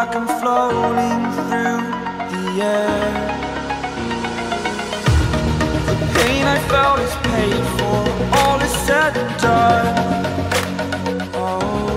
like I'm floating through the air. The pain I felt is paid for, all is said and done. Oh,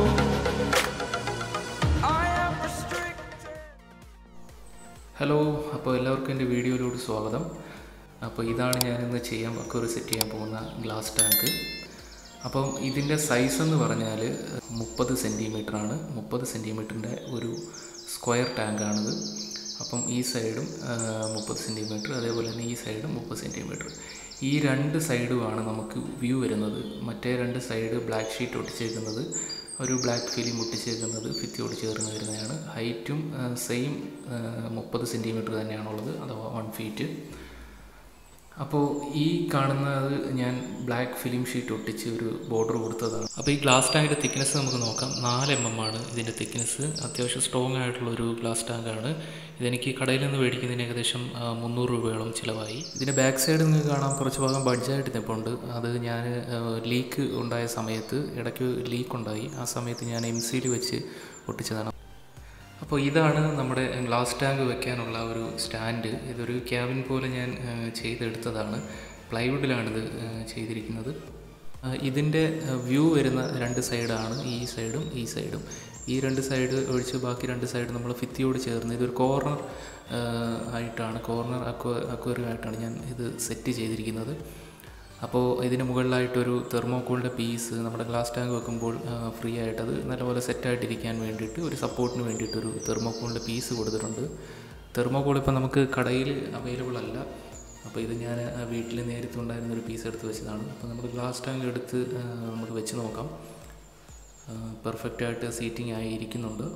I am restricted. Hello അപ്പോൾ എല്ലാവർക്കും എൻ്റെ വീഡിയോയിലോട്ട് സ്വാഗതം അപ്പോൾ ഇതാണ് ഞാൻ ഇന്ന് ചെയ്യാൻ അക്വറി സെറ്റ് ചെയ്യാൻ പോകുന്ന ഗ്ലാസ് ടാങ്ക് അപ്പം ഇതിൻ്റെ സൈസ് എന്ന് പറഞ്ഞാൽ മുപ്പത് ആണ് മുപ്പത് സെൻറ്റിമീറ്ററിൻ്റെ ഒരു സ്ക്വയർ ടാങ്കാണിത് അപ്പം ഈ സൈഡും മുപ്പത് സെൻറ്റിമീറ്റർ അതേപോലെ തന്നെ ഈ സൈഡും മുപ്പത് സെൻറ്റിമീറ്റർ ഈ രണ്ട് സൈഡുമാണ് നമുക്ക് വ്യൂ വരുന്നത് മറ്റേ രണ്ട് സൈഡ് ബ്ലാക്ക് ഷീറ്റ് ഒട്ടിച്ചേക്കുന്നത് ഒരു ബ്ലാക്ക് ഫിലിം ഒട്ടിച്ചേക്കുന്നത് ഭിത്തിയോട് ചേർന്ന് വരുന്നതാണ് ഹൈറ്റും സെയിം മുപ്പത് സെൻറ്റിമീറ്റർ തന്നെയാണുള്ളത് അഥവാ വൺ ഫീറ്റ് അപ്പോൾ ഈ കാണുന്നത് ഞാൻ ബ്ലാക്ക് ഫിലിം ഷീറ്റ് ഒട്ടിച്ച് ഒരു ബോർഡർ കൊടുത്തതാണ് അപ്പോൾ ഈ ഗ്ലാസ് ടാങ്കിൻ്റെ തിക്നെസ് നമുക്ക് നോക്കാം നാല് എം എം ആണ് ഇതിൻ്റെ തിക്നെസ് അത്യാവശ്യം സ്ട്രോങ് ആയിട്ടുള്ള ഒരു ഗ്ലാസ് ടാങ്കാണ് ഇതെനിക്ക് കടയിൽ നിന്ന് മേടിക്കുന്നതിന് ഏകദേശം ആ, മുന്നൂറ് രൂപയോളം ചിലവായി ഇതിൻ്റെ ബാക്ക് സൈഡ് നിങ്ങൾക്ക് കാണാം കുറച്ച് ഭാഗം ബഡ്ജായിട്ട് നിൽപ്പുണ്ട് അത് ഞാൻ ലീക്ക് ഉണ്ടായ സമയത്ത് ഇടയ്ക്ക് ലീക്ക് ഉണ്ടായി ആ സമയത്ത് ഞാൻ എം സിയിൽ വെച്ച് ഒട്ടിച്ചതാണ് അപ്പോൾ ഇതാണ് നമ്മുടെ ഗ്ലാസ് ടാങ്ക് വെക്കാനുള്ള ഒരു സ്റ്റാൻഡ് ഇതൊരു ക്യാബിൻ പോലെ ഞാൻ ആ, ചെയ്തെടുത്തതാണ് പ്ലൈവുഡിലാണിത് ആ, ചെയ്തിരിക്കുന്നത് ആ, ഇതിൻ്റെ വ്യൂ വരുന്ന രണ്ട് സൈഡാണ് ഈ സൈഡും ഈ സൈഡും ഈ രണ്ട് സൈഡ് ഒഴിച്ച് ബാക്കി രണ്ട് സൈഡ് നമ്മൾ ഭിത്തിയോട് ചേർന്ന് ഇതൊരു കോർണർ ആയിട്ടാണ് കോർണർ അക്വ അക്വേറിയം ആയിട്ടാണ് ഞാൻ ഇത് സെറ്റ് ചെയ്തിരിക്കുന്നത് അപ്പോൾ ഇതിന് മുകളിലായിട്ടൊരു തെർമോക്കോളിൻ്റെ പീസ് നമ്മുടെ ഗ്ലാസ് ടാങ്ക് വെക്കുമ്പോൾ ഫ്രീ ആയിട്ട് അത് നല്ലപോലെ സെറ്റായിട്ടിരിക്കാൻ വേണ്ടിയിട്ട് ഒരു സപ്പോർട്ടിന് വേണ്ടിയിട്ട് ഒരു തെർമോക്കോളിൻ്റെ പീസ് കൊടുത്തിട്ടുണ്ട് തെർമോക്കോൾ ഇപ്പോൾ നമുക്ക് കടയിൽ അവൈലബിൾ അല്ല അപ്പോൾ ഇത് ഞാൻ വീട്ടിൽ നേരത്തെ ഉണ്ടായിരുന്ന ഒരു പീസ് എടുത്ത് വെച്ചതാണ് അപ്പോൾ നമുക്ക് ഗ്ലാസ് ടാങ്ക് എടുത്ത് ആ, നമുക്ക് വെച്ച് നോക്കാം പെർഫെക്റ്റ് ആയിട്ട് സീറ്റിംഗ് ആയി ഇരിക്കുന്നുണ്ട്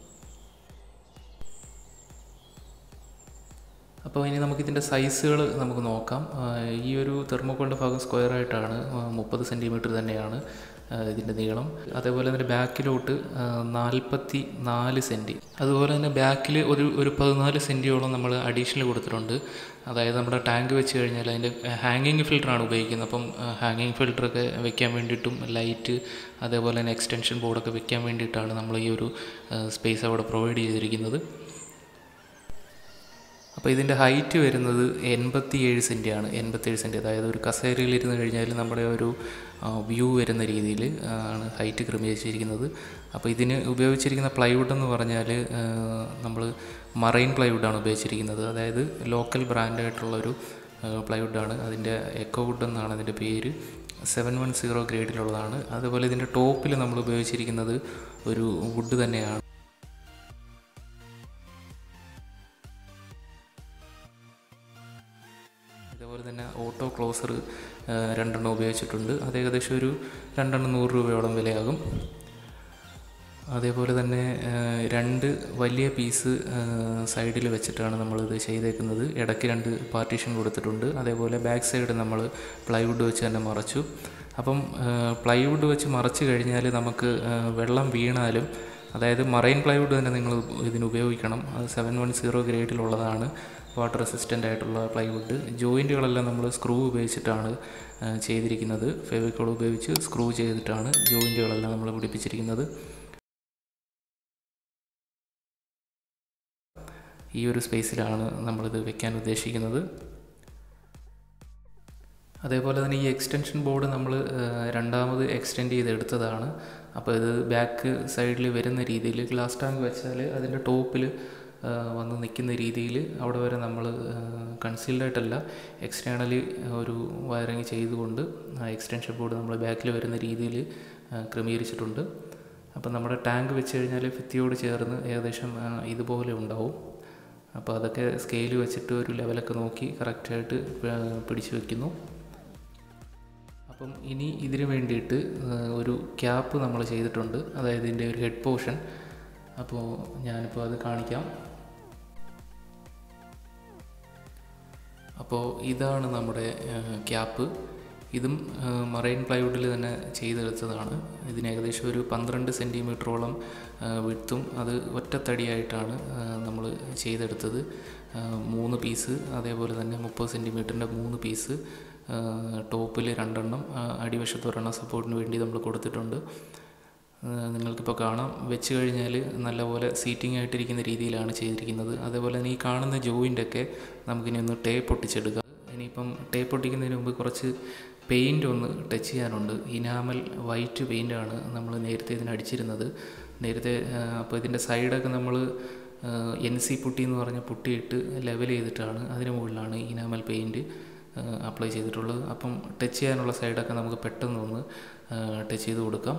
അപ്പോൾ ഇനി നമുക്കിതിൻ്റെ സൈസുകൾ നമുക്ക് നോക്കാം ആ, ഈ ഒരു തെർമോക്കോളിൻ്റെ ഭാഗം സ്ക്വയർ ആയിട്ടാണ് മുപ്പത് സെൻറ്റിമീറ്റർ തന്നെയാണ് ആ, ഇതിൻ്റെ നീളം അതേപോലെ തന്നെ ബാക്കിലോട്ട് നാൽപ്പത്തി നാല് സെൻറ്റി അതുപോലെ തന്നെ ബാക്കിൽ ഒരു ഒരു പതിനാല് സെൻറ്റിയോളം നമ്മൾ അഡീഷണൽ കൊടുത്തിട്ടുണ്ട് അതായത് നമ്മുടെ ടാങ്ക് വെച്ച് കഴിഞ്ഞാൽ അതിൻ്റെ ഹാങ്ങിങ് ഫിൽറ്ററാണ് ഉപയോഗിക്കുന്നത് അപ്പം ഹാങ്ങിങ് ഫിൽറ്ററൊക്കെ വെക്കാൻ വേണ്ടിയിട്ടും ലൈറ്റ് അതേപോലെ തന്നെ എക്സ്റ്റൻഷൻ ബോർഡൊക്കെ വെക്കാൻ വേണ്ടിയിട്ടാണ് നമ്മൾ ഈ ഒരു സ്പേസ് അവിടെ പ്രൊവൈഡ് ചെയ്തിരിക്കുന്നത് അപ്പോൾ ഇതിൻ്റെ ഹൈറ്റ് വരുന്നത് എൺപത്തി ഏഴ് സെൻറ്റിയാണ് എൺപത്തേഴ് സെൻറ്റി അതായത് ഒരു കസേരയിൽ ഇരുന്ന് കഴിഞ്ഞാൽ നമ്മുടെ ഒരു വ്യൂ വരുന്ന രീതിയിൽ ആണ് ഹൈറ്റ് ക്രമീകരിച്ചിരിക്കുന്നത് അപ്പോൾ ഇതിന് ഉപയോഗിച്ചിരിക്കുന്ന പ്ലൈവുഡ് എന്ന് പറഞ്ഞാൽ നമ്മൾ മറൈൻ പ്ലൈവുഡാണ് ഉപയോഗിച്ചിരിക്കുന്നത് അതായത് ലോക്കൽ ബ്രാൻഡായിട്ടുള്ളൊരു പ്ലൈവുഡാണ് അതിൻ്റെ എക്കോ വുഡ് എന്നാണ് അതിൻ്റെ പേര് സെവൻ വൺ സീറോ ഗ്രേഡിലുള്ളതാണ് അതുപോലെ ഇതിൻ്റെ ടോപ്പിൽ നമ്മൾ ഉപയോഗിച്ചിരിക്കുന്നത് ഒരു വുഡ് തന്നെയാണ് അതേപോലെ തന്നെ ഓട്ടോ ക്ലോസർ രണ്ടെണ്ണം ഉപയോഗിച്ചിട്ടുണ്ട് അത് ഏകദേശം ഒരു രണ്ടെണ്ണം നൂറ് രൂപയോളം വിലയാകും അതേപോലെ തന്നെ ആ, രണ്ട് വലിയ പീസ് സൈഡിൽ വെച്ചിട്ടാണ് നമ്മളിത് ചെയ്തേക്കുന്നത് ഇടയ്ക്ക് രണ്ട് പാർട്ടീഷൻ കൊടുത്തിട്ടുണ്ട് അതേപോലെ ബാക്ക് സൈഡ് നമ്മൾ പ്ലൈവുഡ് വെച്ച് തന്നെ മറച്ചു അപ്പം പ്ലൈവുഡ് വെച്ച് മറച്ചു കഴിഞ്ഞാൽ നമുക്ക് ആ, വെള്ളം വീണാലും അതായത് മറൈൻ പ്ലൈവുഡ് തന്നെ നിങ്ങൾ ഇതിന് ഉപയോഗിക്കണം അത് സെവൻ വൺ സീറോ ഗ്രേഡിലുള്ളതാണ് വാട്ടർ റെസിസ്റ്റൻ്റ് ആയിട്ടുള്ള പ്ലൈവുഡ് ജോയിൻറ്റുകളെല്ലാം നമ്മൾ സ്ക്രൂ ഉപയോഗിച്ചിട്ടാണ് ആ, ചെയ്തിരിക്കുന്നത് ഫെവിക്കോൾ ഉപയോഗിച്ച് സ്ക്രൂ ചെയ്തിട്ടാണ് ജോയിൻറ്റുകളെല്ലാം നമ്മൾ പിടിപ്പിച്ചിരിക്കുന്നത് ഈ ഒരു സ്പേസിലാണ് നമ്മളിത് വെക്കാൻ ഉദ്ദേശിക്കുന്നത് അതേപോലെ തന്നെ ഈ എക്സ്റ്റൻഷൻ ബോർഡ് നമ്മൾ രണ്ടാമത് എക്സ്റ്റെൻഡ് ചെയ്തെടുത്തതാണ് അപ്പോൾ ഇത് ബാക്ക് സൈഡിൽ വരുന്ന രീതിയിൽ ഗ്ലാസ് ടാങ്ക് വെച്ചാൽ അതിൻ്റെ ടോപ്പിൽ വന്ന് നിൽക്കുന്ന രീതിയിൽ അവിടെ വരെ നമ്മൾ കൺസീൽഡ് ആയിട്ടല്ല എക്സ്റ്റേണലി ഒരു വയറിങ് ചെയ്തുകൊണ്ട് ആ എക്സ്റ്റൻഷൻ ബോർഡ് നമ്മൾ ബാക്കിൽ വരുന്ന രീതിയിൽ ക്രമീകരിച്ചിട്ടുണ്ട് അപ്പോൾ നമ്മുടെ ടാങ്ക് വെച്ച് കഴിഞ്ഞാൽ ഭിത്തിയോട് ചേർന്ന് ഏകദേശം ആ, ഇതുപോലെ ഉണ്ടാവും അപ്പോൾ അതൊക്കെ സ്കെയിൽ വെച്ചിട്ട് ഒരു ലെവലൊക്കെ നോക്കി കറക്റ്റായിട്ട് പിടിച്ചു വയ്ക്കുന്നു അപ്പം ഇനി ഇതിന് വേണ്ടിയിട്ട് ആ, ഒരു ക്യാപ്പ് നമ്മൾ ചെയ്തിട്ടുണ്ട് അതായത് ഇതിൻ്റെ ഒരു ഹെഡ് പോർഷൻ അപ്പോൾ ഞാനിപ്പോൾ അത് കാണിക്കാം അപ്പോൾ ഇതാണ് നമ്മുടെ ക്യാപ്പ് ഇതും മറൈൻ പ്ലൈവുഡിൽ തന്നെ ചെയ്തെടുത്തതാണ് ഇതിന് ഏകദേശം ഒരു പന്ത്രണ്ട് സെൻറ്റിമീറ്ററോളം വിട്ടും അത് ഒറ്റത്തടിയായിട്ടാണ് നമ്മൾ ചെയ്തെടുത്തത് ആ, മൂന്ന് പീസ് അതേപോലെ തന്നെ മുപ്പത് സെൻറ്റിമീറ്ററിൻ്റെ മൂന്ന് പീസ് ടോപ്പിൽ രണ്ടെണ്ണം ആ, അടിവശത്ത് ഒരെണ്ണം സപ്പോർട്ടിന് വേണ്ടി നമ്മൾ കൊടുത്തിട്ടുണ്ട് നിങ്ങൾക്കിപ്പോൾ കാണാം വെച്ച് കഴിഞ്ഞാൽ നല്ലപോലെ സീറ്റിംഗ് ആയിട്ടിരിക്കുന്ന രീതിയിലാണ് ചെയ്തിരിക്കുന്നത് അതേപോലെ തന്നെ ഈ കാണുന്ന ജോയിൻ്റൊക്കെ നമുക്കിനി ഒന്ന് ടേപ്പ് ഒട്ടിച്ചെടുക്കാം ഇനിയിപ്പം ടേപ്പ് ഒട്ടിക്കുന്നതിന് മുമ്പ് കുറച്ച് പെയിൻ്റ് ഒന്ന് ടച്ച് ചെയ്യാനുണ്ട് ഇനാമൽ വൈറ്റ് പെയിൻ്റാണ് നമ്മൾ നേരത്തെ ഇതിന് അടിച്ചിരുന്നത് നേരത്തെ അപ്പോൾ ഇതിൻ്റെ സൈഡൊക്കെ നമ്മൾ എൻ സി പുട്ടി എന്ന് പറഞ്ഞ പുട്ടിയിട്ട് ലെവൽ ചെയ്തിട്ടാണ് അതിന് മുകളിലാണ് ഇനാമൽ പെയിൻറ്റ് അപ്ലൈ ചെയ്തിട്ടുള്ളത് അപ്പം ടച്ച് ചെയ്യാനുള്ള സൈഡൊക്കെ നമുക്ക് പെട്ടെന്ന് ഒന്ന് ടച്ച് ചെയ്ത് കൊടുക്കാം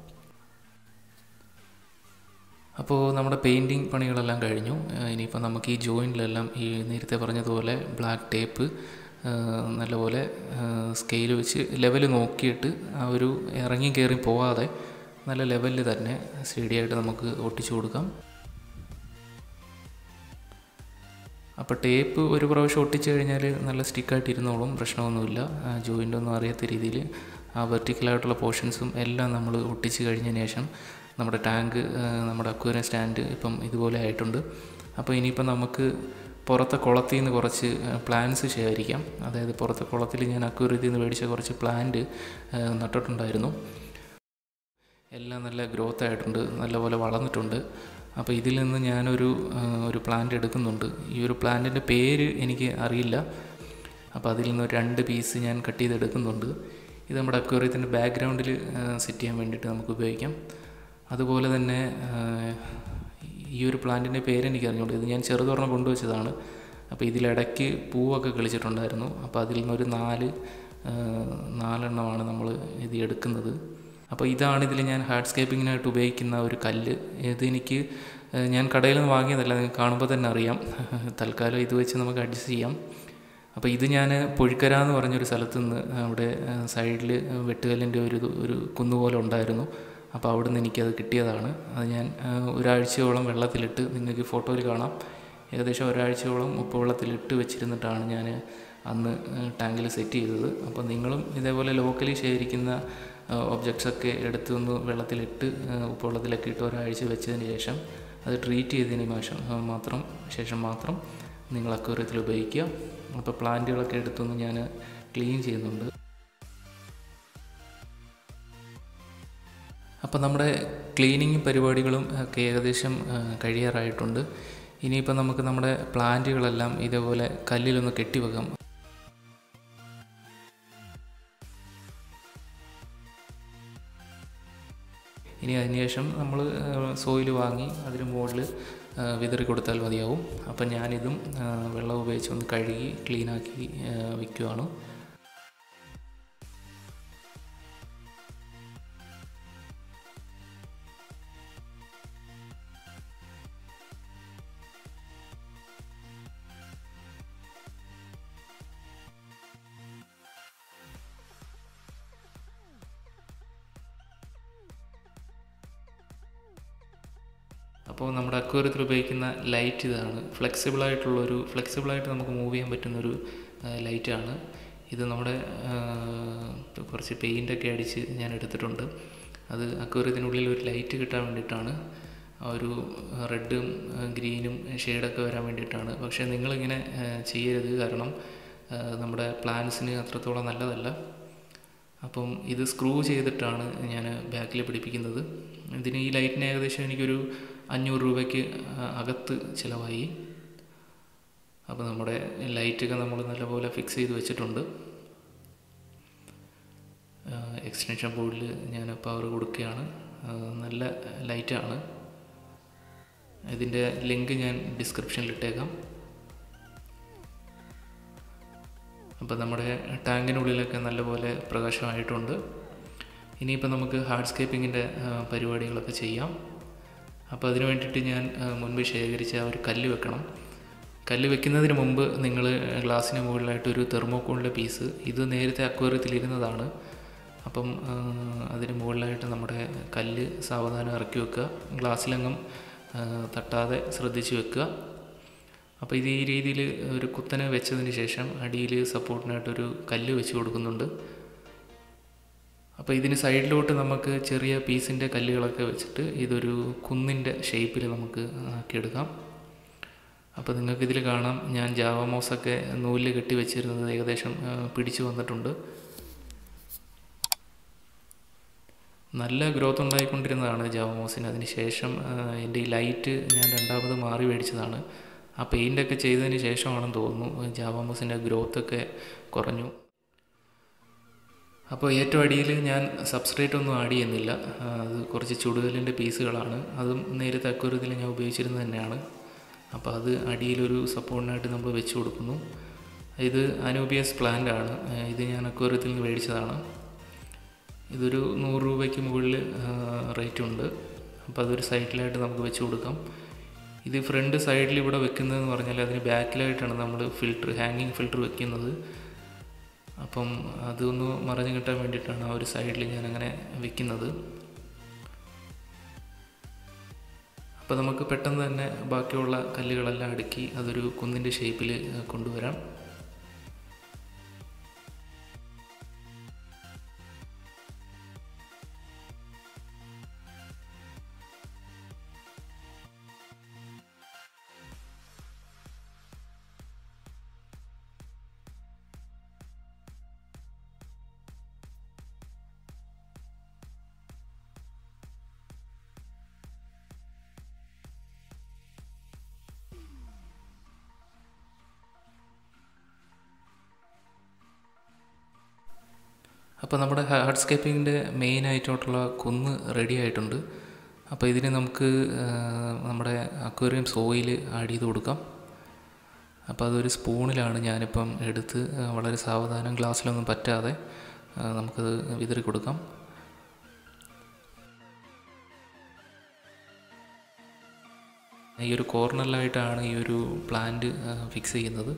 അപ്പോൾ നമ്മുടെ പെയിൻറ്റിങ് പണികളെല്ലാം കഴിഞ്ഞു ഇനിയിപ്പോൾ നമുക്ക് ഈ ജോയിൻറ്റിലെല്ലാം ഈ നേരത്തെ പറഞ്ഞതുപോലെ ബ്ലാക്ക് ടേപ്പ് നല്ലപോലെ സ്കെയിൽ വെച്ച് ലെവൽ നോക്കിയിട്ട് ആ ഒരു ഇറങ്ങി കയറി പോവാതെ നല്ല ലെവലിൽ തന്നെ സ്റ്റഡിയായിട്ട് നമുക്ക് ഒട്ടിച്ചു കൊടുക്കാം അപ്പോൾ ടേപ്പ് ഒരു പ്രാവശ്യം ഒട്ടിച്ച് കഴിഞ്ഞാൽ നല്ല സ്റ്റിക്കായിട്ട് ഇരുന്നോളും പ്രശ്നമൊന്നുമില്ല ജോയിൻ്റ് ഒന്നും അറിയാത്ത രീതിയിൽ ആ വെർട്ടിക്കലായിട്ടുള്ള പോർഷൻസും എല്ലാം നമ്മൾ ഒട്ടിച്ച് കഴിഞ്ഞതിന് ശേഷം നമ്മുടെ ടാങ്ക് നമ്മുടെ അക്വേറിയം സ്റ്റാൻഡ് ഇപ്പം ഇതുപോലെ ആയിട്ടുണ്ട് അപ്പോൾ ഇനിയിപ്പം നമുക്ക് പുറത്തെ കുളത്തിൽ നിന്ന് കുറച്ച് പ്ലാന്റ്സ് ശേഖരിക്കാം അതായത് പുറത്തെ കുളത്തിൽ ഞാൻ അക്വേറിയത്തിൽ നിന്ന് മേടിച്ച കുറച്ച് പ്ലാന്റ് നട്ടിട്ടുണ്ടായിരുന്നു എല്ലാം നല്ല ഗ്രോത്ത് ആയിട്ടുണ്ട് നല്ലപോലെ വളർന്നിട്ടുണ്ട് അപ്പോൾ ഇതിൽ നിന്ന് ഞാനൊരു ഒരു പ്ലാന്റ് എടുക്കുന്നുണ്ട് ഈ ഒരു പ്ലാന്റിൻ്റെ പേര് എനിക്ക് അറിയില്ല അപ്പോൾ അതിൽ നിന്ന് രണ്ട് പീസ് ഞാൻ കട്ട് ചെയ്ത് എടുക്കുന്നുണ്ട് ഇത് നമ്മുടെ അക്വേറിയത്തിൻ്റെ ബാക്ക്ഗ്രൗണ്ടിൽ സെറ്റ് ചെയ്യാൻ വേണ്ടിയിട്ട് നമുക്ക് ഉപയോഗിക്കാം അതുപോലെ തന്നെ ഈ ഒരു പ്ലാന്റിൻ്റെ പേര് എനിക്ക് അറിഞ്ഞുള്ളൂ ഇത് ഞാൻ ചെറുതൊരെണ്ണം കൊണ്ടുവച്ചതാണ് അപ്പോൾ ഇതിലിടയ്ക്ക് പൂവൊക്കെ കളിച്ചിട്ടുണ്ടായിരുന്നു അപ്പോൾ അതിൽ നിന്നൊരു നാല് നാലെണ്ണമാണ് നമ്മൾ ഇത് എടുക്കുന്നത് അപ്പോൾ ഇതാണ് ഇതിൽ ഞാൻ ഹാർഡ്സ്കേപ്പിങ്ങിനായിട്ട് ഉപയോഗിക്കുന്ന ഒരു കല്ല് ഇതെനിക്ക് ഞാൻ കടയിൽ നിന്ന് വാങ്ങിയതല്ല നിങ്ങൾക്ക് കാണുമ്പോൾ തന്നെ അറിയാം തൽക്കാലം ഇത് വെച്ച് നമുക്ക് അഡ്ജസ്റ്റ് ചെയ്യാം അപ്പോൾ ഇത് ഞാൻ പൊഴിക്കര എന്ന് പറഞ്ഞൊരു സ്ഥലത്ത് നിന്ന് അവിടെ സൈഡിൽ വെട്ടുകല്ലിൻ്റെ ഒരു ഒരു കുന്നുപോലെ ഉണ്ടായിരുന്നു അപ്പോൾ അവിടെ നിന്ന് എനിക്കത് കിട്ടിയതാണ് അത് ഞാൻ ഒരാഴ്ചയോളം വെള്ളത്തിലിട്ട് നിങ്ങൾക്ക് ഫോട്ടോയിൽ കാണാം ഏകദേശം ഒരാഴ്ചയോളം ഉപ്പ് വെള്ളത്തിലിട്ട് വെച്ചിരുന്നിട്ടാണ് ഞാൻ അന്ന് ടാങ്കിൽ സെറ്റ് ചെയ്തത് അപ്പോൾ നിങ്ങളും ഇതേപോലെ ലോക്കലി ശേഖരിക്കുന്ന ഒബ്ജക്ട്സൊക്കെ എടുത്ത് ഒന്ന് വെള്ളത്തിലിട്ട് ഉപ്പ് വെള്ളത്തിലൊക്കെ ഇട്ട് ഒരാഴ്ച വെച്ചതിന് ശേഷം അത് ട്രീറ്റ് ചെയ്തതിന് ശേഷം മാത്രം ശേഷം മാത്രം നിങ്ങൾ അക്വേറിയത്തിൽ ഉപയോഗിക്കുക അപ്പോൾ പ്ലാന്റുകളൊക്കെ എടുത്തൊന്ന് ഞാൻ ക്ലീൻ ചെയ്യുന്നുണ്ട് അപ്പോൾ നമ്മുടെ ക്ലീനിങ് പരിപാടികളും ഒക്കെ ഏകദേശം കഴിയാറായിട്ടുണ്ട് ഇനിയിപ്പോൾ നമുക്ക് നമ്മുടെ പ്ലാന്റുകളെല്ലാം ഇതേപോലെ കല്ലിലൊന്ന് കെട്ടിവെക്കാം ഇനി അതിനുശേഷം നമ്മൾ സോയിൽ വാങ്ങി അതിന് മുകളിൽ വിതറി കൊടുത്താൽ മതിയാവും അപ്പം ഞാനിതും വെള്ളം ഉപയോഗിച്ച് ഒന്ന് കഴുകി ക്ലീനാക്കി വയ്ക്കുവാണ് അപ്പോൾ നമ്മുടെ അക്വേറിയത്തിൽ ഉപയോഗിക്കുന്ന ലൈറ്റ് ഇതാണ് ഫ്ലെക്സിബിൾ ആയിട്ടുള്ളൊരു ഫ്ലെക്സിബിളായിട്ട് നമുക്ക് മൂവ് ചെയ്യാൻ പറ്റുന്നൊരു ലൈറ്റാണ് ഇത് നമ്മുടെ കുറച്ച് പെയിൻ്റൊക്കെ അടിച്ച് ഞാൻ എടുത്തിട്ടുണ്ട് അത് അക്വേറിയത്തിനുള്ളിൽ ഒരു ലൈറ്റ് കിട്ടാൻ വേണ്ടിയിട്ടാണ് ഒരു റെഡും ഗ്രീനും ഷെയ്ഡൊക്കെ വരാൻ വേണ്ടിയിട്ടാണ് പക്ഷേ നിങ്ങളിങ്ങനെ ചെയ്യരുത് കാരണം നമ്മുടെ പ്ലാന്റ്സിന് അത്രത്തോളം നല്ലതല്ല അപ്പം ഇത് സ്ക്രൂ ചെയ്തിട്ടാണ് ഞാൻ ബാക്കിൽ പിടിപ്പിക്കുന്നത് ഇതിന് ഈ ലൈറ്റിന് ഏകദേശം എനിക്കൊരു അഞ്ഞൂറ് രൂപയ്ക്ക് അകത്ത് ചിലവായി അപ്പോൾ നമ്മുടെ ലൈറ്റൊക്കെ നമ്മൾ നല്ലപോലെ ഫിക്സ് ചെയ്ത് വെച്ചിട്ടുണ്ട് എക്സ്റ്റൻഷൻ ബോർഡിൽ ഞാൻ പവർ കൊടുക്കുകയാണ് നല്ല ലൈറ്റാണ് ഇതിൻ്റെ ലിങ്ക് ഞാൻ ഡിസ്ക്രിപ്ഷനിൽ ഇട്ടേക്കാം അപ്പോൾ നമ്മുടെ ടാങ്കിനുള്ളിലൊക്കെ നല്ലപോലെ പ്രകാശമായിട്ടുണ്ട് ഇനിയിപ്പോൾ നമുക്ക് ഹാർഡ്സ്കേപ്പിങ്ങിൻ്റെ പരിപാടികളൊക്കെ ചെയ്യാം അപ്പോൾ അതിന് വേണ്ടിയിട്ട് ഞാൻ മുൻപ് ശേഖരിച്ച ഒരു കല്ല് വെക്കണം കല്ല് വെക്കുന്നതിന് മുമ്പ് നിങ്ങൾ ഗ്ലാസ്സിന് മുകളിലായിട്ട് ഒരു തെർമോക്കോളിൻ്റെ പീസ് ഇത് നേരത്തെ അക്വേറിയത്തിൽ ഇരുന്നതാണ് അപ്പം അതിന് മുകളിലായിട്ട് നമ്മുടെ കല്ല് സാവധാനം ഇറക്കി വെക്കുക ഗ്ലാസ്സിലെങ്ങും തട്ടാതെ ശ്രദ്ധിച്ച് വെക്കുക അപ്പോൾ ഇത് ഈ രീതിയിൽ ഒരു കുത്തനെ വെച്ചതിന് ശേഷം അടിയിൽ സപ്പോർട്ടിനായിട്ടൊരു കല്ല് വെച്ച് കൊടുക്കുന്നുണ്ട് അപ്പോൾ ഇതിന് സൈഡിലോട്ട് നമുക്ക് ചെറിയ പീസിൻ്റെ കല്ലുകളൊക്കെ വെച്ചിട്ട് ഇതൊരു കുന്നിൻ്റെ ഷേപ്പിൽ നമുക്ക് ആക്കിയെടുക്കാം അപ്പോൾ നിങ്ങൾക്ക് ഇതിൽ കാണാം ഞാൻ ജാവമോസൊക്കെ നൂലിൽ കെട്ടി വെച്ചിരുന്നത് ഏകദേശം പിടിച്ചു വന്നിട്ടുണ്ട് നല്ല ഗ്രോത്ത് ഉണ്ടായിക്കൊണ്ടിരുന്നതാണ് ജാവമോസിന് അതിന് ശേഷം ആ, എൻ്റെ ഈ ലൈറ്റ് ഞാൻ രണ്ടാമത് മാറി മേടിച്ചതാണ് ആ പെയിൻ്റൊക്കെ ചെയ്തതിന് ശേഷമാണെന്ന് തോന്നുന്നു ജാവാമോസിൻ്റെ ഗ്രോത്തൊക്കെ കുറഞ്ഞു അപ്പോൾ ഏറ്റവും അടിയിൽ ഞാൻ സബ്സ്ട്രേറ്റ് ഒന്നും ആഡ് ചെയ്യുന്നില്ല ആ, അത് കുറച്ച് ചുടുകല്ലിൻ്റെ പീസുകളാണ് അതും നേരത്തെ അക്വരത്തിൽ ഞാൻ ഉപയോഗിച്ചിരുന്നത് തന്നെയാണ് അപ്പോൾ അത് അടിയിലൊരു സപ്പോർട്ടിനായിട്ട് നമ്മൾ വെച്ച് കൊടുക്കുന്നു ഇത് അനൂബിയസ് പ്ലാന്റ് ആണ് ആ, ഇത് ഞാൻ അക്വരത്തിൽ നിന്ന് മേടിച്ചതാണ് ഇതൊരു നൂറ് രൂപയ്ക്ക് മുകളിൽ റേറ്റ് ഉണ്ട് അപ്പോൾ അതൊരു സൈഡിലായിട്ട് നമുക്ക് വെച്ച് കൊടുക്കാം ഇത് ഫ്രണ്ട് സൈഡിൽ ഇവിടെ വെക്കുന്നതെന്ന് പറഞ്ഞാൽ അതിന് ബാക്കിലായിട്ടാണ് നമ്മൾ ഫിൽറ്റർ ഹാങ്ങിങ് ഫിൽറ്റർ വെക്കുന്നത് അപ്പം അതൊന്ന് മറഞ്ഞു കിട്ടാൻ വേണ്ടിയിട്ടാണ് ആ ഒരു സൈഡിൽ ഞാൻ അങ്ങനെ വെക്കുന്നത് അപ്പോൾ നമുക്ക് പെട്ടെന്ന് തന്നെ ബാക്കിയുള്ള കല്ലുകളെല്ലാം അടുക്കി അതൊരു കുന്നിൻ്റെ ഷേപ്പിൽ കൊണ്ടുവരാം അപ്പോൾ നമ്മുടെ ഹാർഡ്സ്കേപ്പിങ്ങിൻ്റെ മെയിൻ ആയിട്ടുള്ള കുന്ന് റെഡി ആയിട്ടുണ്ട് അപ്പോൾ ഇതിന് നമുക്ക് ആ, നമ്മുടെ അക്വേറിയം സോയിൽ ആഡ് ചെയ്ത് കൊടുക്കാം അപ്പോൾ അതൊരു സ്പൂണിലാണ് ഞാനിപ്പം എടുത്ത് ആ, വളരെ സാവധാനം ഗ്ലാസ്സിലൊന്നും പറ്റാതെ ആ, നമുക്കത് വിതറി കൊടുക്കാം ഈ ഒരു കോർണറിലായിട്ടാണ് ഈ ഒരു പ്ലാന്റ് ഫിക്സ് ചെയ്യുന്നത്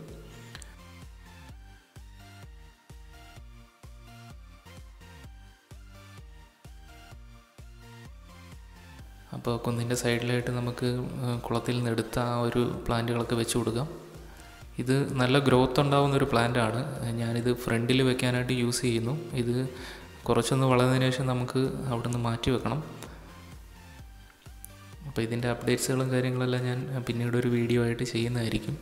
അപ്പോൾ കുന്നിൻ്റെ സൈഡിലായിട്ട് നമുക്ക് ആ, കുളത്തിൽ നിന്ന് എടുത്ത ആ ഒരു പ്ലാന്റുകളൊക്കെ വെച്ച് കൊടുക്കാം ഇത് നല്ല ഗ്രോത്ത് ഉണ്ടാവുന്ന ഒരു പ്ലാന്റാണ് ഞാനിത് ഫ്രണ്ടിൽ വെക്കാനായിട്ട് യൂസ് ചെയ്യുന്നു ഇത് കുറച്ചൊന്ന് വളർന്നതിന് ശേഷം നമുക്ക് അവിടെ നിന്ന് മാറ്റി വെക്കണം അപ്പോൾ ഇതിൻ്റെ അപ്ഡേറ്റ്സുകളും കാര്യങ്ങളെല്ലാം ഞാൻ പിന്നീട് ഒരു വീഡിയോ ആയിട്ട് ചെയ്യുന്നതായിരിക്കും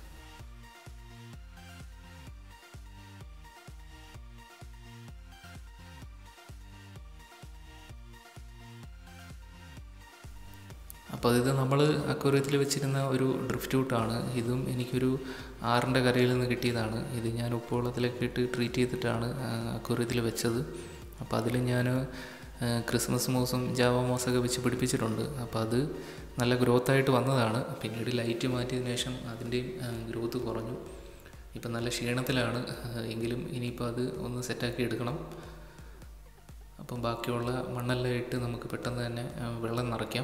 അപ്പോൾ ഇത് നമ്മൾ അക്വേറിയത്തിൽ വെച്ചിരുന്ന ഒരു ഡ്രിഫ്റ്റ് ഔട്ടാണ് ഇതും എനിക്കൊരു ആറിൻ്റെ കരയിൽ നിന്ന് കിട്ടിയതാണ് ഇത് ഞാൻ ഉപ്പുവെള്ളത്തിലൊക്കെ ഇട്ട് ട്രീറ്റ് ചെയ്തിട്ടാണ് അക്വേറിയത്തിൽ വെച്ചത് അപ്പോൾ അതിൽ ഞാൻ ക്രിസ്മസ് മോസും ജാവ മോസൊക്കെ വെച്ച് പിടിപ്പിച്ചിട്ടുണ്ട് അപ്പോൾ അത് നല്ല ഗ്രോത്ത് ആയിട്ട് വന്നതാണ് പിന്നീട് ലൈറ്റ് മാറ്റിയതിന് ശേഷം അതിൻ്റെയും ഗ്രോത്ത് കുറഞ്ഞു ഇപ്പം നല്ല ക്ഷീണത്തിലാണ് എങ്കിലും ഇനിയിപ്പോൾ അത് ഒന്ന് സെറ്റാക്കി എടുക്കണം അപ്പം ബാക്കിയുള്ള മണ്ണെല്ലാം ഇട്ട് നമുക്ക് പെട്ടെന്ന് തന്നെ ആ, വെള്ളം നിറയ്ക്കാം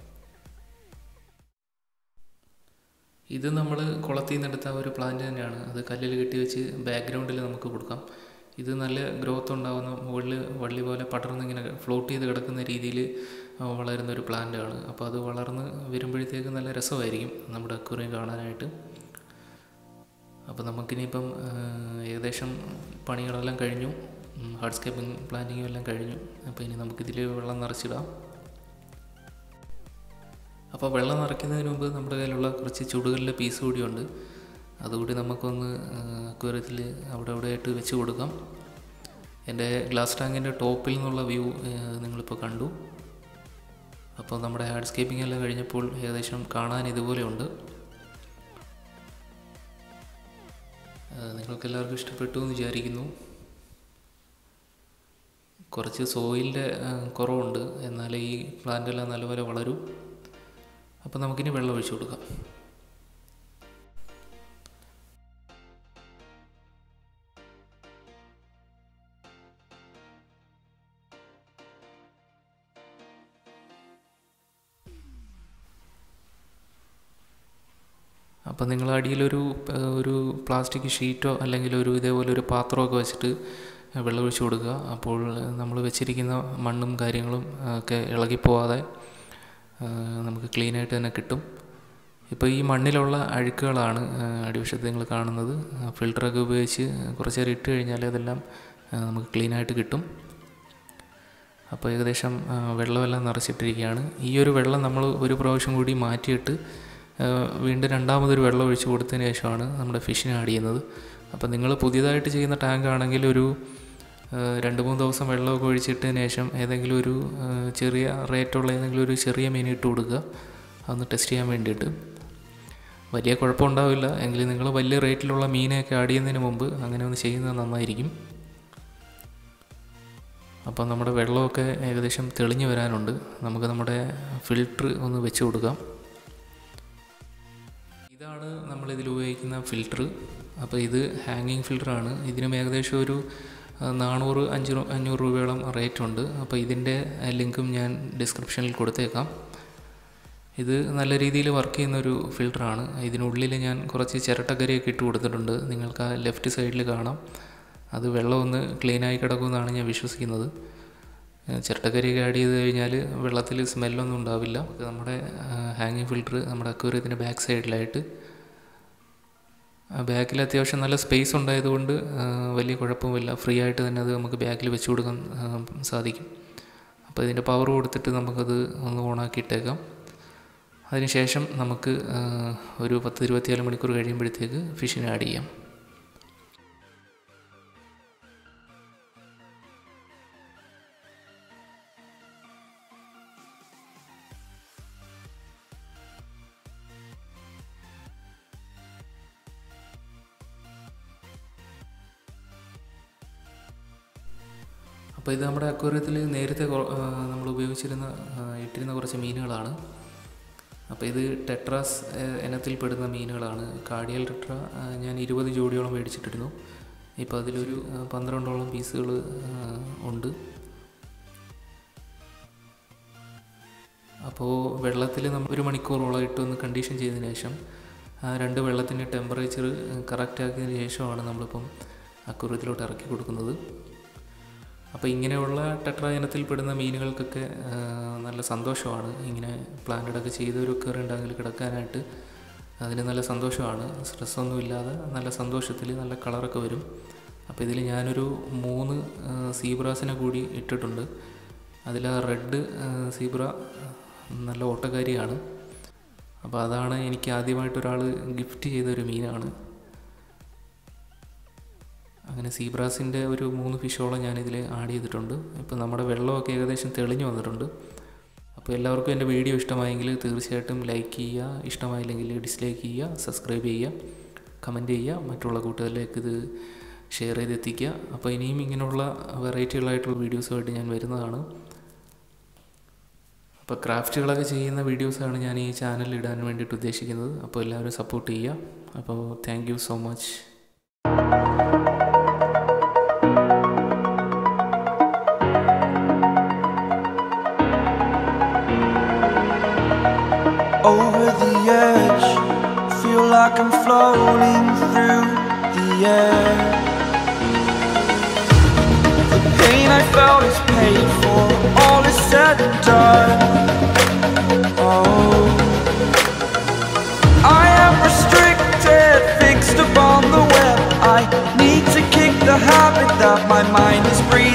ഇത് നമ്മൾ കുളത്തിൽ നിന്ന് എടുത്ത ഒരു പ്ലാന്റ് തന്നെയാണ് അത് കല്ലിൽ കെട്ടി വെച്ച് ബാക്ക്ഗ്രൗണ്ടിൽ നമുക്ക് കൊടുക്കാം ഇത് നല്ല ഗ്രോത്ത് ഉണ്ടാകുന്ന മുകളിൽ വള്ളി പോലെ പടർന്ന് ഇങ്ങനെ ഫ്ലോട്ട് ചെയ്ത് കിടക്കുന്ന രീതിയിൽ വളരുന്ന ഒരു പ്ലാന്റ് ആണ് അപ്പോൾ അത് വളർന്ന് വരുമ്പോഴത്തേക്ക് നല്ല രസമായിരിക്കും നമ്മുടെ അക്വറിയം കാണാനായിട്ട് അപ്പോൾ നമുക്കിനിയിപ്പം ആ, ഏകദേശം പണികളെല്ലാം കഴിഞ്ഞു ഹാർഡ്സ്കേപ്പിംഗ് പ്ലാന്റിങ്ങും എല്ലാം കഴിഞ്ഞു അപ്പോൾ ഇനി നമുക്കിതിൽ വെള്ളം നിറച്ചിടാം അപ്പോൾ വെള്ളം നിറയ്ക്കുന്നതിന് മുമ്പ് നമ്മുടെ കയ്യിലുള്ള കുറച്ച് ചുടുകല്ലിൻ്റെ പീസ് കൂടിയുണ്ട് അതുകൂടി നമുക്കൊന്ന് അക്വേറിയത്തിൽ അവിടെ അവിടെ ആയിട്ട് വെച്ച് കൊടുക്കാം എൻ്റെ ഗ്ലാസ് ടാങ്കിൻ്റെ ടോപ്പിൽ നിന്നുള്ള വ്യൂ നിങ്ങളിപ്പോൾ കണ്ടു അപ്പോൾ നമ്മുടെ ഹാർഡ്സ്കേപ്പിംഗ് എല്ലാം കഴിഞ്ഞപ്പോൾ ഏകദേശം കാണാൻ ഇതുപോലെയുണ്ട് നിങ്ങൾക്ക് എല്ലാവർക്കും ഇഷ്ടപ്പെട്ടു എന്ന് വിചാരിക്കുന്നു കുറച്ച് സോയിലിൻ്റെ കുറവുണ്ട് എന്നാലേ ഈ പ്ലാന്റ് എല്ലാം നല്ലപോലെ വളരൂ അപ്പോൾ നമുക്കിനി വെള്ളം ഒഴിച്ചു കൊടുക്കാം അപ്പോൾ നിങ്ങൾ അടിയിലൊരു ഏഹ്, ഒരു പ്ലാസ്റ്റിക് ഷീറ്റോ അല്ലെങ്കിൽ ഒരു ഇതേപോലെ ഒരു പാത്രമൊക്കെ വെച്ചിട്ട് വെള്ളം ഒഴിച്ചു കൊടുക്കുക അപ്പോൾ നമ്മൾ വെച്ചിരിക്കുന്ന മണ്ണും കാര്യങ്ങളും ഒക്കെ ഇളകിപ്പോവാതെ ഏഹ്, നമുക്ക് ക്ലീനായിട്ട് തന്നെ കിട്ടും ഇപ്പോൾ ഈ മണ്ണിലുള്ള അഴുക്കുകളാണ് ഏഹ്, അടിവശത്ത് നിങ്ങൾ കാണുന്നത് ഫിൽറ്ററൊക്കെ ഉപയോഗിച്ച് കുറച്ച് നേരം ഇട്ട് കഴിഞ്ഞാൽ അതെല്ലാം ഏഹ്, നമുക്ക് ക്ലീനായിട്ട് കിട്ടും അപ്പോൾ ഏകദേശം ആ, വെള്ളമെല്ലാം നിറച്ചിട്ടിരിക്കുകയാണ് ഈ ഒരു വെള്ളം നമ്മൾ ഒരു പ്രാവശ്യം കൂടി മാറ്റിയിട്ട് ആ, വീണ്ടും രണ്ടാമതൊരു വെള്ളം ഒഴിച്ച് കൊടുത്തതിന് ശേഷമാണ് നമ്മുടെ ഫിഷിനെ ആഡ് ചെയ്യുന്നത് അപ്പോൾ നിങ്ങൾ പുതിയതായിട്ട് ചെയ്യുന്ന ടാങ്ക് ആണെങ്കിൽ ഒരു രണ്ട് മൂന്ന് ദിവസം വെള്ളമൊക്കെ ഒഴിച്ചിട്ടതിന് ശേഷം ഏതെങ്കിലും ഒരു ആ, ചെറിയ റേറ്റുള്ള ഏതെങ്കിലും ഒരു ചെറിയ മീൻ ഇട്ട് കൊടുക്കുക അതൊന്ന് ടെസ്റ്റ് ചെയ്യാൻ വേണ്ടിയിട്ട് വലിയ കുഴപ്പമുണ്ടാവില്ല എങ്കിലും നിങ്ങൾ വലിയ റേറ്റിലുള്ള മീനെയൊക്കെ ആഡ് ചെയ്യുന്നതിന് മുമ്പ് അങ്ങനെ ഒന്ന് ചെയ്യുന്നത് നന്നായിരിക്കും അപ്പോൾ നമ്മുടെ വെള്ളമൊക്കെ ഏകദേശം തെളിഞ്ഞു വരാനുണ്ട് നമുക്ക് നമ്മുടെ ഫിൽറ്റർ ഒന്ന് വെച്ച് കൊടുക്കാം ഇതാണ് നമ്മളിതിൽ ഉപയോഗിക്കുന്ന ഫിൽറ്റർ അപ്പോൾ ഇത് ഹാങ്ങിങ് ഫിൽറ്ററാണ് ഇതിനും ഏകദേശം ഒരു ആ, നാനൂറ് അഞ്ചൂറ് അഞ്ഞൂറ് രൂപയോളം റേറ്റ് ഉണ്ട് അപ്പോൾ ഇതിൻ്റെ ലിങ്കും ഞാൻ ഡിസ്ക്രിപ്ഷനിൽ കൊടുത്തേക്കാം ഇത് നല്ല രീതിയിൽ വർക്ക് ചെയ്യുന്ന ഒരു ഫിൽറ്ററാണ് ഇതിനുള്ളിൽ ഞാൻ കുറച്ച് ചിരട്ടക്കരിയൊക്കെ ഇട്ട് കൊടുത്തിട്ടുണ്ട് നിങ്ങൾക്ക് ആ ലെഫ്റ്റ് സൈഡിൽ കാണാം അത് വെള്ളം ഒന്ന് ക്ലീനായി കിടക്കുമെന്നാണ് ഞാൻ വിശ്വസിക്കുന്നത് ഏഹ് ചിരട്ടക്കരിയൊക്കെ ആഡ് ചെയ്ത് കഴിഞ്ഞാൽ വെള്ളത്തിൽ സ്മെല്ലൊന്നും ഉണ്ടാവില്ല അത് നമ്മുടെ ഹാങ്ങിങ് ഫിൽറ്റർ നമ്മുടെ അക്വേറിയത്തിൻ്റെ ബാക്ക് സൈഡിലായിട്ട് ബാക്കിൽ അത്യാവശ്യം നല്ല സ്പേസ് ഉണ്ടായതുകൊണ്ട് ആ, വലിയ കുഴപ്പമില്ല ഫ്രീ ആയിട്ട് തന്നെ അത് നമുക്ക് ബാക്കിൽ വെച്ച് കൊടുക്കാൻ ആ, സാധിക്കും അപ്പോൾ ഇതിൻ്റെ പവർ കൊടുത്തിട്ട് നമുക്കത് ഒന്ന് ഓണാക്കി ഇട്ടേക്കാം അതിനുശേഷം നമുക്ക് ആ, ഒരു പത്ത് ഇരുപത്തിനാല് മണിക്കൂർ കഴിയുമ്പോഴത്തേക്ക് ഫിഷിനെ ആഡ് ചെയ്യാം അപ്പോൾ ഇത് നമ്മുടെ അക്വേറിയത്തിൽ നേരത്തെ കൊ- ആ, നമ്മൾ ഉപയോഗിച്ചിരുന്ന ആ, ഇട്ടിരുന്ന കുറച്ച് മീനുകളാണ് അപ്പോൾ ഇത് ടെട്രാസ് ആ, ഇനത്തിൽപ്പെടുന്ന മീനുകളാണ് കാർഡിയൽ ടെട്ര ആ, ഞാൻ ഇരുപത് ജോഡിയോളം മേടിച്ചിട്ടിരുന്നു ഇപ്പോൾ അതിലൊരു ആ, പന്ത്രണ്ടോളം പീസുകൾ ഉണ്ട് അപ്പോൾ വെള്ളത്തിൽ നമ്മൾ ഒരു മണിക്കൂറോളം ഇട്ടൊന്ന് കണ്ടീഷൻ ചെയ്തതിന് ശേഷം ആ രണ്ട് വെള്ളത്തിൻ്റെ ടെമ്പറേച്ചർ കറക്റ്റ് ആക്കിയതിന് ശേഷമാണ് നമ്മളിപ്പം അക്വേറിയത്തിലോട്ട് ഇറക്കി കൊടുക്കുന്നത് അപ്പോൾ ഇങ്ങനെയുള്ള ടെട്ര ഇനത്തിൽപ്പെടുന്ന മീനുകൾക്കൊക്കെ ആ, നല്ല സന്തോഷമാണ് ഇങ്ങനെ പ്ലാന്റഡൊക്കെ ചെയ്ത ഒരു കയറി ഉണ്ടാകിൽ കിടക്കാനായിട്ട് അതിന് നല്ല സന്തോഷമാണ് സ്ട്രെസ്സൊന്നും ഇല്ലാതെ നല്ല സന്തോഷത്തിൽ നല്ല കളറൊക്കെ വരും അപ്പോൾ ഇതിൽ ഞാനൊരു മൂന്ന് ആ, സീബ്രാസിനെ കൂടി ഇട്ടിട്ടുണ്ട് അതിൽ ആ റെഡ് സീബ്ര നല്ല ഓട്ടക്കാരിയാണ് അപ്പോൾ അതാണ് എനിക്ക് ആദ്യമായിട്ട് ഒരാൾ ഗിഫ്റ്റ് ചെയ്ത ഒരു മീനാണ് അങ്ങനെ സീബ്രാസിൻ്റെ ഒരു മൂന്ന് ഫിഷോളം ഞാനിതിൽ ആഡ് ചെയ്തിട്ടുണ്ട് ഇപ്പോൾ നമ്മുടെ വെള്ളമൊക്കെ ഏകദേശം തെളിഞ്ഞു വന്നിട്ടുണ്ട് അപ്പോൾ എല്ലാവർക്കും എൻ്റെ വീഡിയോ ഇഷ്ടമായെങ്കിൽ തീർച്ചയായിട്ടും ലൈക്ക് ചെയ്യുക ഇഷ്ടമായില്ലെങ്കിൽ ഡിസ്ലൈക്ക് ചെയ്യുക സബ്സ്ക്രൈബ് ചെയ്യുക കമൻറ്റ് ചെയ്യുക മറ്റുള്ള കൂട്ടുകാരിലേക്ക് ഇത് ഷെയർ ചെയ്ത് എത്തിക്കുക അപ്പോൾ ഇനിയും ഇങ്ങനെയുള്ള വെറൈറ്റികളായിട്ടുള്ള വീഡിയോസുമായിട്ട് ഞാൻ വരുന്നതാണ് അപ്പോൾ ക്രാഫ്റ്റുകളൊക്കെ ചെയ്യുന്ന വീഡിയോസാണ് ഞാൻ ഈ ചാനലിൽ ഇടാൻ വേണ്ടിയിട്ട് ഉദ്ദേശിക്കുന്നത് അപ്പോൾ എല്ലാവരും സപ്പോർട്ട് ചെയ്യുക അപ്പോൾ thank you so much over the edge. Feel like I'm floating through the air. The pain I felt is paid for, all is said and done. Oh, I am restricted, fixed upon the web. I need to kick the habit that my mind is breathing.